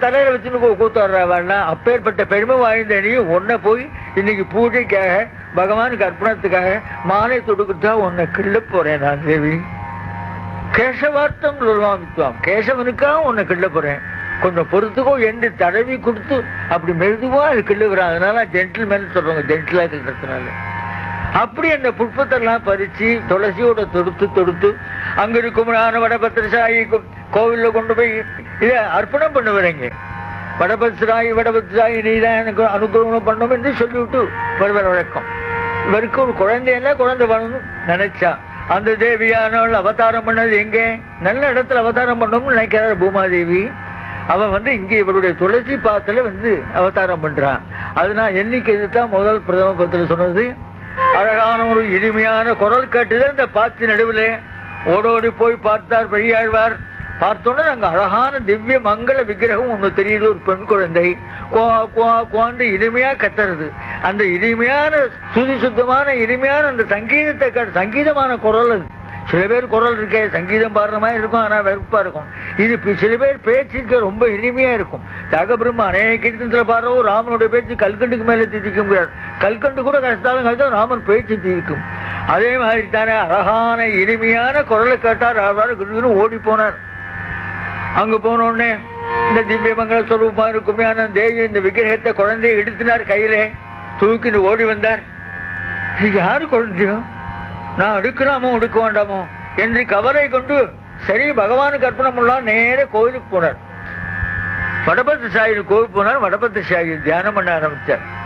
தலையில வச்சுன்னு கூ- கூத்தாடுறாவாள்னா அப்பேற்பட்ட பெருமை வாய்ந்த நீ உன்னை போய் இன்னைக்கு பூஜைக்காக பகவானுக்கு அர்ப்பணத்துக்காக மாலை தொடுக்கிட்டா உன்னை கிள்ள போறேன் நான் தேவி கேசவார்த்தம் வித்வாம் கேசவனுக்காக உன்னை கிள்ள போறேன் கொஞ்சம் பொறுத்துக்கோ என்று தடவி கொடுத்து அப்படி மெதுவா அது கிள்ளுகிறான் அதனால ஜென்டில்மேன் சொல்றாங்க ஜென்டிலா கிள்றதுனால அப்படி அந்த புஷ்பத்தெல்லாம் பறிச்சு துளசியோட தொடுத்து தொடுத்து அங்க இருக்கும் வடபத்திரசாயி கோ- கோவில்ல கொண்டு போய் இதை அர்ப்பணம் பண்ணுவாங்க வடபத்திராயி வடபத்திராயி நீதான் எனக்கு அனுகிரகம் பண்ணணும் என்று சொல்லிவிட்டு வருவர் வழக்கம் இவருக்கு ஒரு குழந்தையெல்லாம் குழந்தை பண்ணணும் நினைச்சா அந்த தேவியானவள் அவதாரம் பண்ணது எங்கே நல்ல இடத்துல அவதாரம் பண்ணணும்னு நினைக்கிறார் பூமாதேவி அவன் வந்து இங்கே இவருடைய துளசி பாத்துல வந்து அவதாரம் பண்றான் அது நான் என்னைக்கு இதுதான் முதல் பிரதம பத்திர சொன்னது அழகான ஒரு இனிமையான குரல் கேட்டுதான் இந்த பாத்தி நடுவில் ஓடோடி போய் பார்த்தார் பெரியாழ்வார் பார்த்தோன்னே அங்க அழகான திவ்ய மங்கள விக்கிரகம் ஒண்ணு தெரியுது ஒரு பெண் குழந்தை குவா குவா குவான்னு இனிமையா கத்துறது அந்த இனிமையான சுதி சுத்தமான இனிமையான அந்த சங்கீதத்தை கே- சங்கீதமான குரல் அது சில பேர் குரல் இருக்கே சங்கீதம் பாடுற மாதிரி இருக்கும் ஆனா வெறுப்பா இருக்கும் இது பி- சில பேர் பேச்சுக்கு ரொம்ப இனிமையா இருக்கும் தகபிரம்ம அநேக கீர்த்தனத்துல பாடுறவும் ராமனுடைய பேச்சு கல்கண்டுக்கு மேல திதிக்க முடியாது கல்கண்டு கூட கஷ்டாலும் கஷ்டம் ராமன் பேச்சு திதிக்கும் அதே மாதிரி தானே அழகான இனிமையான குரலை கேட்டார் அவர் குருகுரு ஓடி போனார் அங்க போன உடனே இந்த திவ்ய மங்கள ஸ்வரூபமா இருக்குமே ஆனா தேவி இந்த விக்கிரகத்தை குழந்தையை எடுத்தினார் கையிலே தூக்கிட்டு ஓடி வந்தார் இது யாரு குழந்தையோ நான் எடுக்கலாமோ எடுக்க வேண்டாமோ என்று கவலை கொண்டு சரி பகவானுக்கு அர்ப்பணம் பண்ணலாம் நேர கோயிலுக்கு போனார் வடபத்திர சாயி கோவில் போனார் வடபத்திர சாயி தியானம் பண்ண ஆரம்பிச்சார்